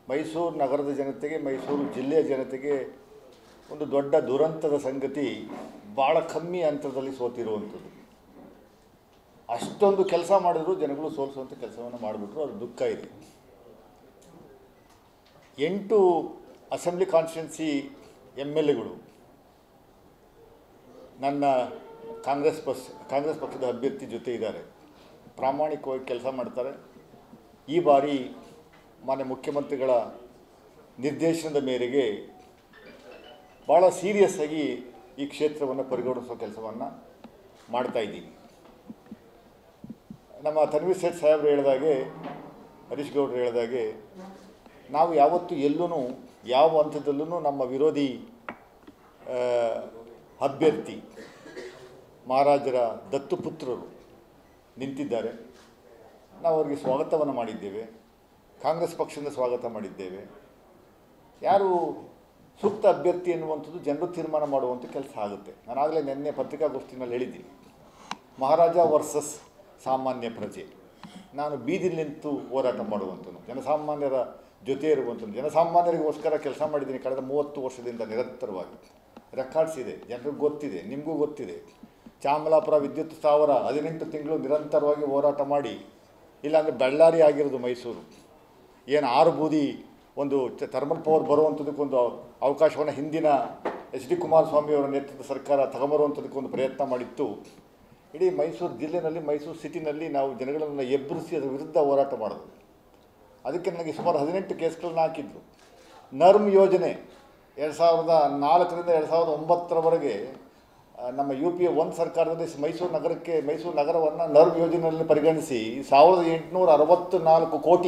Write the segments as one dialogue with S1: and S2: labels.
S1: ಮೈಸೂರು ನಗರದ ಜನತೆಗೆ ಮೈಸೂರು ಜಿಲ್ಲೆಯ ಜನತೆಗೆ ಒಂದು ದೊಡ್ಡ ದುರಂತದ ಸಂಗತಿ ಭಾಳ ಕಮ್ಮಿ ಅಂತರದಲ್ಲಿ ಸೋತಿರುವಂಥದ್ದು ಅಷ್ಟೊಂದು ಕೆಲಸ ಮಾಡಿದ್ರು ಜನಗಳು ಸೋಲಿಸುವಂಥ ಕೆಲಸವನ್ನು ಮಾಡಿಬಿಟ್ರು ಅದು ದುಃಖ ಇದೆ ಎಂಟು ಅಸೆಂಬ್ಲಿ ಕಾನ್ಸ್ಟಿಟ್ಯುನ್ಸಿ ಎಮ್ ಎಲ್ ಎಗಳು ನನ್ನ ಕಾಂಗ್ರೆಸ್ ಪಕ್ಷ ಕಾಂಗ್ರೆಸ್ ಪಕ್ಷದ ಅಭ್ಯರ್ಥಿ ಜೊತೆ ಇದ್ದಾರೆ ಪ್ರಾಮಾಣಿಕವಾಗಿ ಕೆಲಸ ಮಾಡ್ತಾರೆ ಈ ಬಾರಿ ಮಾನ್ಯ ಮುಖ್ಯಮಂತ್ರಿಗಳ ನಿರ್ದೇಶನದ ಮೇರೆಗೆ ಭಾಳ ಸೀರಿಯಸ್ ಆಗಿ ಈ ಕ್ಷೇತ್ರವನ್ನು ಪರಿಗಣಿಸುವ ಕೆಲಸವನ್ನು ಮಾಡ್ತಾ ಇದ್ದೀವಿ ನಮ್ಮ ತನ್ವೀರ್ ಸೇಠ್ ಸಾಹೇಬರು ಹೇಳಿದಾಗೆ ಹರೀಶ್ ಗೌಡ್ರು ಹೇಳಿದಾಗೆ ನಾವು ಯಾವತ್ತೂ ಎಲ್ಲೂ ಯಾವ ಹಂತದಲ್ಲೂ ನಮ್ಮ ವಿರೋಧಿ ಆ, ಅಭ್ಯರ್ಥಿ ಮಹಾರಾಜರ ದತ್ತುಪುತ್ರರು ನಿಂತಿದ್ದಾರೆ ನಾವು ಅವರಿಗೆ ಸ್ವಾಗತವನ್ನು ಮಾಡಿದ್ದೇವೆ ಕಾಂಗ್ರೆಸ್ ಪಕ್ಷದಿಂದ ಸ್ವಾಗತ ಮಾಡಿದ್ದೇವೆ ಯಾರು ಸೂಕ್ತ ಅಭ್ಯರ್ಥಿ ಎನ್ನುವಂಥದ್ದು ಜನರು ತೀರ್ಮಾನ ಮಾಡುವಂಥ ಕೆಲಸ ಆಗುತ್ತೆ ನಾನಾಗಲೇ ನಿನ್ನೆ ಪತ್ರಿಕಾಗೋಷ್ಠಿನಲ್ಲಿ ಹೇಳಿದ್ದೀನಿ ಮಹಾರಾಜ ವರ್ಸಸ್ ಸಾಮಾನ್ಯ ಪ್ರಜೆ ನಾನು ಬೀದಿಲಿ ನಿಂತು ಹೋರಾಟ ಮಾಡುವಂಥನು ಜನಸಾಮಾನ್ಯರ ಜೊತೆ ಇರುವಂಥದ್ದು ಜನಸಾಮಾನ್ಯರಿಗೋಸ್ಕರ ಕೆಲಸ ಮಾಡಿದ್ದೀನಿ ಕಳೆದ ಮೂವತ್ತು ವರ್ಷದಿಂದ ನಿರಂತರವಾಗಿ ರೆಕಾರ್ಡ್ಸ್ ಇದೆ ಜನರಿಗೆ ಗೊತ್ತಿದೆ ನಿಮಗೂ ಗೊತ್ತಿದೆ ಚಾಮಲಾಪುರ ವಿದ್ಯುತ್ ಸ್ಥಾವರ ಹದಿನೆಂಟು ತಿಂಗಳು ನಿರಂತರವಾಗಿ ಹೋರಾಟ ಮಾಡಿ ಇಲ್ಲಾಂದರೆ ಬಳ್ಳಾರಿ ಆಗಿರೋದು ಮೈಸೂರು ಏನು ಆರು ಬೂದಿ ಒಂದು ಥರ್ಮಲ್ ಪವರ್ ಬರುವಂಥದ್ದಕ್ಕೊಂದು ಅವಕಾಶವನ್ನು ಹಿಂದಿನ ಎಚ್ ಡಿ ಕುಮಾರಸ್ವಾಮಿಯವರ ನೇತೃತ್ವದ ಸರ್ಕಾರ ತಗೊಂಬರುವಂಥದ್ದಕ್ಕೊಂದು ಪ್ರಯತ್ನ ಮಾಡಿತ್ತು ಇಡೀ ಮೈಸೂರು ಜಿಲ್ಲೆನಲ್ಲಿ ಮೈಸೂರು ಸಿಟಿನಲ್ಲಿ ನಾವು ಜನಗಳನ್ನು ಎಬ್ಬರಿಸಿ ಅದರ ವಿರುದ್ಧ ಹೋರಾಟ ಮಾಡೋದು ಅದಕ್ಕೆ ನನಗೆ ಸುಮಾರು ಹದಿನೆಂಟು ಕೇಸ್ಗಳನ್ನ ಹಾಕಿದ್ರು ನರ್ಮ್ ಯೋಜನೆ ಎರಡು ಸಾವಿರದ ನಾಲ್ಕರಿಂದ ಎರಡು ಸಾವಿರದ ಒಂಬತ್ತರವರೆಗೆ ಆ, ನಮ್ಮ ಯು ಪಿ ಎ ಒಂದು ಸರ್ಕಾರದಲ್ಲಿ ಸ್- ಮೈಸೂರು ನಗರಕ್ಕೆ ಮೈಸೂರು ನಗರವನ್ನು ನರ್ಮ್ ಯೋಜನೆಯಲ್ಲಿ ಪರಿಗಣಿಸಿ ಸಾವಿರದ ಎಂಟುನೂರ ಅರವತ್ತು ನಾಲ್ಕು ಕೋಟಿ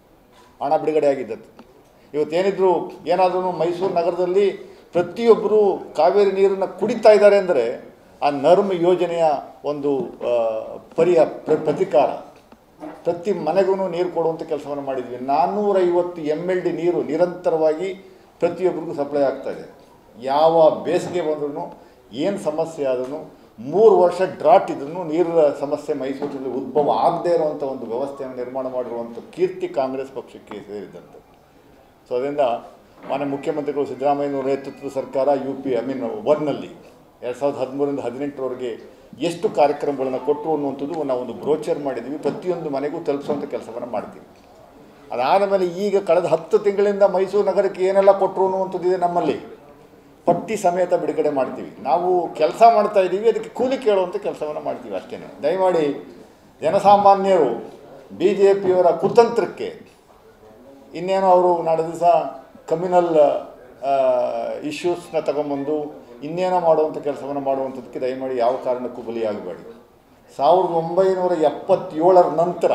S1: ಹಣ ಬಿಡುಗಡೆ ಆಗಿದ್ದದ್ದು ಇವತ್ತೇನಿದ್ರು ಏನಾದರೂ ಮೈಸೂರು ನಗರದಲ್ಲಿ ಪ್ರತಿಯೊಬ್ಬರು ಕಾವೇರಿ ನೀರನ್ನು ಕುಡಿತಾ ಇದ್ದಾರೆ ಅಂದರೆ ಆ ನರ್ಮ್ ಯೋಜನೆಯ ಒಂದು ಆ, ಪರಿಯ ಪ್ರ- ಪ್ರತಿಕಾರ ಪ್ರತಿ ಮನೆಗೂ ನೀರು ಕೊಡುವಂಥ ಕೆಲಸವನ್ನು ಮಾಡಿದ್ವಿ ನಾನ್ನೂರೈವತ್ತು ಎಮ್ ಎಲ್ ಡಿ ನೀರು ನಿರಂತರವಾಗಿ ಪ್ರತಿಯೊಬ್ಬರಿಗೂ ಸಪ್ಲೈ ಆಗ್ತಾ ಇದೆ ಯಾವ ಬೇಸಿಗೆ ಬಂದ್ರೂ ಏನು ಸಮಸ್ಯೆ ಆದ್ರೂ ಮೂರು ವರ್ಷ ಡ್ರಾಟ್ ಇದ್ರೂ ನೀರಿನ ಸಮಸ್ಯೆ ಮೈಸೂರಿನಲ್ಲಿ ಉದ್ಭವ ಆಗದೇ ಇರುವಂಥ ಒಂದು ವ್ಯವಸ್ಥೆಯನ್ನು ನಿರ್ಮಾಣ ಮಾಡಿರುವಂಥ ಕೀರ್ತಿ ಕಾಂಗ್ರೆಸ್ ಪಕ್ಷಕ್ಕೆ ಸೇರಿದಂಥದ್ದು ಸೊ ಅದರಿಂದ ಮಾನ್ಯ ಮುಖ್ಯಮಂತ್ರಿಗಳು ಸಿದ್ದರಾಮಯ್ಯನವರ ನೇತೃತ್ವದ ಸರ್ಕಾರ ಯು ಪಿ ಐ ಮೀನ್ ಒನ್ನಲ್ಲಿ ಎರಡು ಸಾವಿರದ ಹದಿಮೂರರಿಂದ ಹದಿನೆಂಟರವರೆಗೆ ಎಷ್ಟು ಕಾರ್ಯಕ್ರಮಗಳನ್ನು ಕೊಟ್ಟರು ಅನ್ನುವಂಥದ್ದು ನಾವು ಒಂದು ಬ್ರೋಚರ್ ಮಾಡಿದ್ದೀವಿ ಪ್ರತಿಯೊಂದು ಮನೆಗೂ ತಲುಪಿಸುವಂಥ ಕೆಲಸವನ್ನು ಮಾಡ್ತೀವಿ ಅದಾದ ಮೇಲೆ ಈಗ ಕಳೆದ ಹತ್ತು ತಿಂಗಳಿಂದ ಮೈಸೂರು ನಗರಕ್ಕೆ ಏನೆಲ್ಲ ಕೊಟ್ಟರು ಅನ್ನುವಂಥದ್ದು ಇದೆ ನಮ್ಮಲ್ಲಿ ಪಟ್ಟಿ ಸಮೇತ ಬಿಡುಗಡೆ ಮಾಡ್ತೀವಿ ನಾವು ಕೆಲಸ ಮಾಡ್ತಾ ಇದ್ದೀವಿ ಅದಕ್ಕೆ ಕೂಲಿ ಕೇಳುವಂಥ ಕೆಲಸವನ್ನು ಮಾಡ್ತೀವಿ ಅಷ್ಟೇ ದಯಮಾಡಿ ಜನಸಾಮಾನ್ಯರು ಬಿ ಜೆ ಪಿಯವರ ಕುತಂತ್ರಕ್ಕೆ ಇನ್ನೇನೋ ಅವರು ನಾಳೆ ದಿವಸ ಕಮ್ಯುನಲ್ ಇಶ್ಯೂಸ್ನ ತಗೊಂಬಂದು ಇನ್ನೇನೋ ಮಾಡುವಂಥ ಕೆಲಸವನ್ನು ಮಾಡುವಂಥದ್ದಕ್ಕೆ ದಯಮಾಡಿ ಯಾವ ಕಾರಣಕ್ಕೂ ಬಲಿಯಾಗಬೇಡಿ ಸಾವಿರದ ಒಂಬೈನೂರ ಎಪ್ಪತ್ತೇಳರ ನಂತರ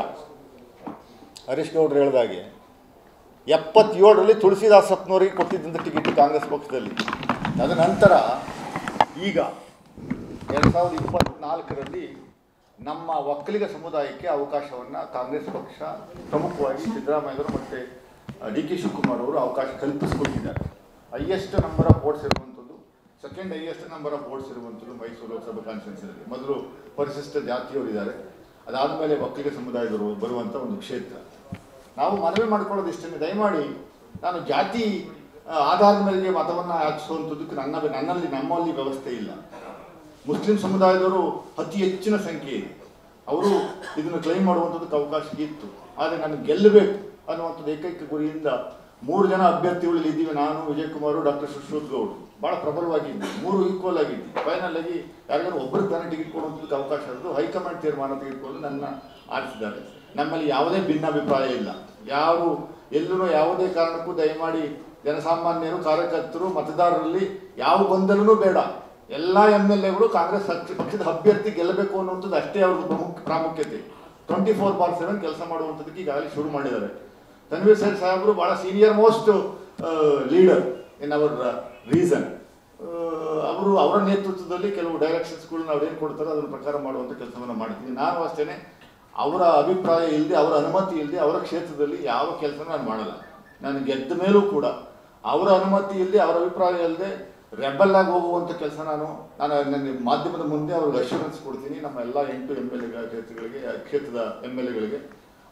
S1: ಹರೀಶ್ ಗೌಡ್ರು ಹೇಳಿದಾಗೆ ಎಪ್ಪತ್ತೇಳರಲ್ಲಿ ತುಳಸಿದಾಸಪ್ಪನವರಿಗೆ ಕೊಟ್ಟಿದ್ದಂಥ ಟಿಕೆಟ್ ಕಾಂಗ್ರೆಸ್ ಪಕ್ಷದಲ್ಲಿ ತದನಂತರ ಈಗ ಎರಡು ಸಾವಿರದ ಇಪ್ಪತ್ತ್ನಾಲ್ಕರಲ್ಲಿ ನಮ್ಮ ಒಕ್ಕಲಿಗ ಸಮುದಾಯಕ್ಕೆ ಅವಕಾಶವನ್ನು ಕಾಂಗ್ರೆಸ್ ಪಕ್ಷ ಪ್ರಮುಖವಾಗಿ ಸಿದ್ದರಾಮಯ್ಯವರು ಮತ್ತು ಡಿ ಕೆ ಶಿವಕುಮಾರ್ ಅವರು ಅವಕಾಶ ಕಲ್ಪಿಸಿಕೊಟ್ಟಿದ್ದಾರೆ ಹೈಯೆಸ್ಟ್ ನಂಬರ್ ಆಫ್ ವೋಟ್ಸ್ ಇರುವಂಥದ್ದು second highest number of votes ಇರುವಂಥದ್ದು ಮೈಸೂರು ಲೋಕಸಭಾ ಕಾನ್ಸ್ಟಿಟ್ಯೂನ್ಸಿನಲ್ಲಿ ಮೊದಲು ಪರಿಶಿಷ್ಟ ಜಾತಿಯವರು ಇದ್ದಾರೆ ಅದಾದಮೇಲೆ ಒಕ್ಕಲಿಗ ಸಮುದಾಯದವರು ಬರುವಂಥ ಒಂದು ಕ್ಷೇತ್ರ ನಾವು ಮನವಿ ಮಾಡ್ಕೊಳ್ಳೋದು ಇಷ್ಟೇ ದಯಮಾಡಿ ನಾನು ಜಾತಿ ಆ, ಆಧಾರದ ಮೇಲೆ ಮತವನ್ನು ಹಾಕಿಸುವಂಥದ್ದಕ್ಕೆ ನನ್ನ ನನ್ನಲ್ಲಿ ನಮ್ಮಲ್ಲಿ ವ್ಯವಸ್ಥೆ ಇಲ್ಲ ಮುಸ್ಲಿಂ ಸಮುದಾಯದವರು ಅತಿ ಹೆಚ್ಚಿನ ಸಂಖ್ಯೆ ಇದೆ ಅವರು ಇದನ್ನು ಕ್ಲೈಮ್ ಮಾಡುವಂಥದ್ದಕ್ಕೆ ಅವಕಾಶ ಇತ್ತು ಆದರೆ ನಾನು ಗೆಲ್ಲಬೇಕು ಅನ್ನುವಂಥದ್ದು ಏಕೈಕ ಗುರಿಯಿಂದ ಮೂರು ಜನ ಅಭ್ಯರ್ಥಿಗಳಲ್ಲಿ ಇದ್ದೀವಿ ನಾನು ವಿಜಯಕುಮಾರು ಡಾಕ್ಟರ್ ಸುಶ್ರುತ್ ಗೌಡ್ ಭಾಳ ಪ್ರಬಲವಾಗಿದ್ವಿ ಮೂರು ಈಕ್ವಲ್ ಆಗಿದ್ವಿ ಫೈನಲ್ ಆಗಿ ಯಾರಿಗಾರು ಒಬ್ಬರು ತಾನೇ ಟಿಕೆಟ್ ಕೊಡುವಂಥದ್ದಕ್ಕೆ ಅವಕಾಶ ಇರೋದು ಹೈಕಮಾಂಡ್ ತೀರ್ಮಾನ ತೆಗೆದುಕೊಂಡು ನನ್ನ ಆರಿಸಿದ್ದಾರೆ ನಮ್ಮಲ್ಲಿ ಯಾವುದೇ ಭಿನ್ನಾಭಿಪ್ರಾಯ ಇಲ್ಲ ಯಾರು ಎಲ್ಲೂ ಯಾವುದೇ ಕಾರಣಕ್ಕೂ ದಯಮಾಡಿ ಜನಸಾಮಾನ್ಯರು ಕಾರ್ಯಕರ್ತರು ಮತದಾರರಲ್ಲಿ ಯಾವ ಗೊಂದಲನೂ ಬೇಡ ಎಲ್ಲ ಎಮ್ ಎಲ್ ಎಗಳು ಕಾಂಗ್ರೆಸ್ ಪಕ್ಷ- ಪಕ್ಷದ ಅಭ್ಯರ್ಥಿ ಗೆಲ್ಲಬೇಕು ಅನ್ನುವಂಥದ್ದು ಅಷ್ಟೇ ಅವ್ರದ್ದು ಪ್ರಮುಖ ಪ್ರಾಮುಖ್ಯತೆ ಟ್ವೆಂಟಿ ಫೋರ್ ಬಾರ್ ಸೆವೆನ್ ಕೆಲಸ ಮಾಡುವಂಥದ್ದಕ್ಕೆ ಈಗಾಗಲೇ ಶುರು ಮಾಡಿದ್ದಾರೆ ತನ್ವೀರ್ ಸೇಠ್ ಸಾಹೇಬರು ಭಾಳ senior most leader in our region ಅವರು ಅವರ ನೇತೃತ್ವದಲ್ಲಿ ಕೆಲವು ಡೈರೆಕ್ಷನ್ಸ್ಗಳನ್ನ ಅವ್ರು ಏನು ಕೊಡ್ತಾರೋ ಅದ್ರ ಪ್ರಕಾರ ಮಾಡುವಂಥ ಕೆಲಸವನ್ನು ಮಾಡ್ತೀನಿ ನಾನು ಅಷ್ಟೇ ಅವರ ಅಭಿಪ್ರಾಯ ಇಲ್ಲದೆ ಅವರ ಅನುಮತಿ ಇಲ್ಲದೆ ಅವರ ಕ್ಷೇತ್ರದಲ್ಲಿ ಯಾವ ಕೆಲಸನೂ ನಾನು ಮಾಡಲ್ಲ ನಾನು ಗೆದ್ದ ಮೇಲೂ ಕೂಡ ಅವರ ಅನುಮತಿ ಇಲ್ಲದೆ ಅವರ ಅಭಿಪ್ರಾಯ ಇಲ್ಲದೆ ರೆಬಲ್ ಆಗಿ ಹೋಗುವಂಥ ಕೆಲಸ ನಾನು ನಾನು ನನ್ನ ಮಾಧ್ಯಮದ ಮುಂದೆ ಅವ್ರಿಗೆ ಅಶ್ಯೂರೆನ್ಸ್ ಕೊಡ್ತೀನಿ ನಮ್ಮ ಎಲ್ಲ ಎಂಟು ಎಮ್ ಎಲ್ ಎ ಕ್ಷೇತ್ರಗಳಿಗೆ ಕ್ಷೇತ್ರದ ಎಮ್ ಎಲ್ ಎಗಳಿಗೆ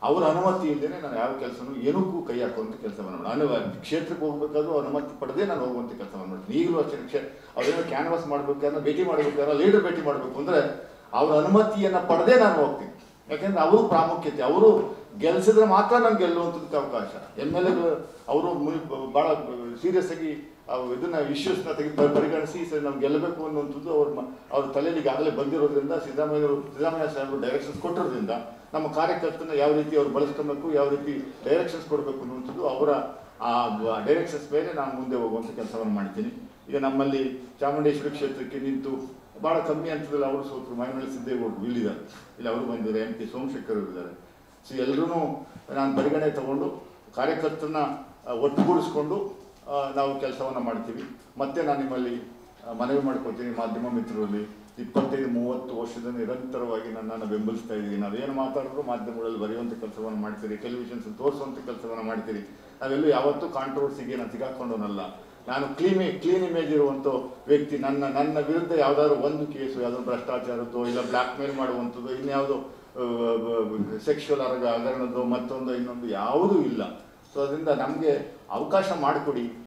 S1: ಅವರ ಅನುಮತಿ ಇಲ್ಲದೇ ನಾನು ಯಾವ ಕೆಲಸನೂ ಏನಕ್ಕೂ ಕೈ ಹಾಕುವಂಥ ಕೆಲಸವನ್ನು ಮಾಡಿ ಅನು ಕ್ಷೇತ್ರಕ್ಕೆ ಹೋಗ್ಬೇಕಾದ್ರೂ ಅನುಮತಿ ಪಡೆದೇ ನಾನು ಹೋಗುವಂಥ ಕೆಲಸವನ್ನು ಮಾಡ್ತೀನಿ ಈಗಲೂ ಅಷ್ಟೇ ಕ್ಷೇ ಅವ್ರೇನೋ ಕ್ಯಾನ್ವಾಸ್ ಮಾಡಬೇಕಾದ್ರೆ ಭೇಟಿ ಮಾಡಬೇಕಾದ್ರೆ ಲೀಡರ್ ಭೇಟಿ ಮಾಡಬೇಕು ಅಂದರೆ ಅವ್ರ ಅನುಮತಿಯನ್ನು ಪಡೆದೇ ನಾನು ಹೋಗ್ತೀನಿ ಯಾಕೆಂದ್ರೆ ಅವರು ಪ್ರಾಮುಖ್ಯತೆ ಅವರು ಗೆಲ್ಸಿದ್ರೆ ಮಾತ್ರ ನಾನು ಗೆಲ್ಲುವಂಥದ್ದಕ್ಕೆ ಅವಕಾಶ ಎಮ್ ಎಲ್ ಎಗಳು ಅವರು ಭಾಳ ಸೀರಿಯಸ್ ಆಗಿ ಅವು ಇದನ್ನ ಇಶ್ಯೂಸ್ನ ತೆಗೆದು ಪರಿಗಣಿಸಿ ಸರಿ ನಾವು ಗೆಲ್ಲಬೇಕು ಅನ್ನುವಂಥದ್ದು ಅವ್ರ ಮ- ಅವ್ರ ತಲೆಯಲ್ಲಿ ಈಗಾಗಲೇ ಬಂದಿರೋದ್ರಿಂದ ಸಿದ್ದರಾಮಯ್ಯವರು ಸಿದ್ದರಾಮಯ್ಯ ಸಾಹೇಬರು ಡೈರೆಕ್ಷನ್ಸ್ ಕೊಟ್ಟಿರೋದ್ರಿಂದ ನಮ್ಮ ಕಾರ್ಯಕರ್ತನ ಯಾವ ರೀತಿ ಅವ್ರು ಬಳಸ್ಕೊಬೇಕು ಯಾವ ರೀತಿ ಡೈರೆಕ್ಷನ್ಸ್ ಕೊಡಬೇಕು ಅನ್ನುವಂಥದ್ದು ಅವರ ಆ ಡೈರೆಕ್ಷನ್ಸ್ ಮೇಲೆ ನಾನು ಮುಂದೆ ಹೋಗುವಂಥ ಕೆಲಸವನ್ನು ಮಾಡ್ತೀನಿ ಈಗ ನಮ್ಮಲ್ಲಿ ಚಾಮುಂಡೇಶ್ವರಿ ಕ್ಷೇತ್ರಕ್ಕೆ ನಿಂತು ಭಾಳ ಕಮ್ಮಿ ಹಂತದಲ್ಲಿ ಅವರು ಸೋತರು ಮೈನಳ್ಳಿ ಸಿದ್ದೇಗೌಡರು ಇಲ್ಲಿದ್ದಾರೆ ಇಲ್ಲಿ ಅವರು ಬಂದಿದ್ದಾರೆ ಎಂ ಪಿ ಸೋಮಶೇಖರ್ ಅವರು ಇದ್ದಾರೆ ಸೊ ಎಲ್ಲರೂ ನಾನು ಪರಿಗಣನೆ ತಗೊಂಡು ಕಾರ್ಯಕರ್ತರನ್ನ ಆ, ಒಟ್ಟುಗೂಡಿಸ್ಕೊಂಡು ಆ, ನಾವು ಕೆಲಸವನ್ನು ಮಾಡ್ತೀವಿ ಮತ್ತೆ ನಾನು ನಿಮ್ಮಲ್ಲಿ ಆ, ಮನವಿ ಮಾಡ್ಕೊತೀನಿ ಮಾಧ್ಯಮ ಮಿತ್ರರಲ್ಲಿ ಇಪ್ಪತ್ತೈದು ಮೂವತ್ತು ವರ್ಷದ ನಿರಂತರವಾಗಿ ನನ್ನನ್ನು ಬೆಂಬಲಿಸ್ತಾ ಇದ್ದೀರಿ ನಾವೇನು ಮಾತಾಡಿದ್ರು ಮಾಧ್ಯಮಗಳಲ್ಲಿ ಬರೆಯುವಂಥ ಕೆಲಸವನ್ನು ಮಾಡ್ತೀರಿ ಟೆಲಿವಿಷನ್ಸ್ ತೋರಿಸುವಂಥ ಕೆಲಸವನ್ನು ಮಾಡ್ತೀರಿ ನಾವೆಲ್ಲೂ ಯಾವತ್ತೂ ಕಾಂಟ್ರವರ್ಸಿಗೆ ನಾನು ಸಿಗಾಕೊಂಡವನಲ್ಲ ನಾನು ಕ್ಲೀನ್ ಕ್ಲೀನ್ ಇಮೇಜ್ ಇರುವಂಥ ವ್ಯಕ್ತಿ ನನ್ನ ನನ್ನ ವಿರುದ್ಧ ಯಾವುದಾದ್ರು ಒಂದು ಕೇಸು ಯಾವುದಾದ್ರು ಭ್ರಷ್ಟಾಚಾರದ್ದು ಇಲ್ಲ ಬ್ಲ್ಯಾಕ್ ಮೇಲ್ ಮಾಡುವಂಥದ್ದು ಇನ್ಯಾವುದೋ ಸೆಕ್ಷುವಲ್ ಅರಗ ಹಗರಣದ್ದು ಮತ್ತೊಂದು ಇನ್ನೊಂದು ಯಾವುದೂ ಇಲ್ಲ ಸೊ ಅದರಿಂದ ನಮಗೆ ಅವಕಾಶ ಮಾಡಿಕೊಡಿ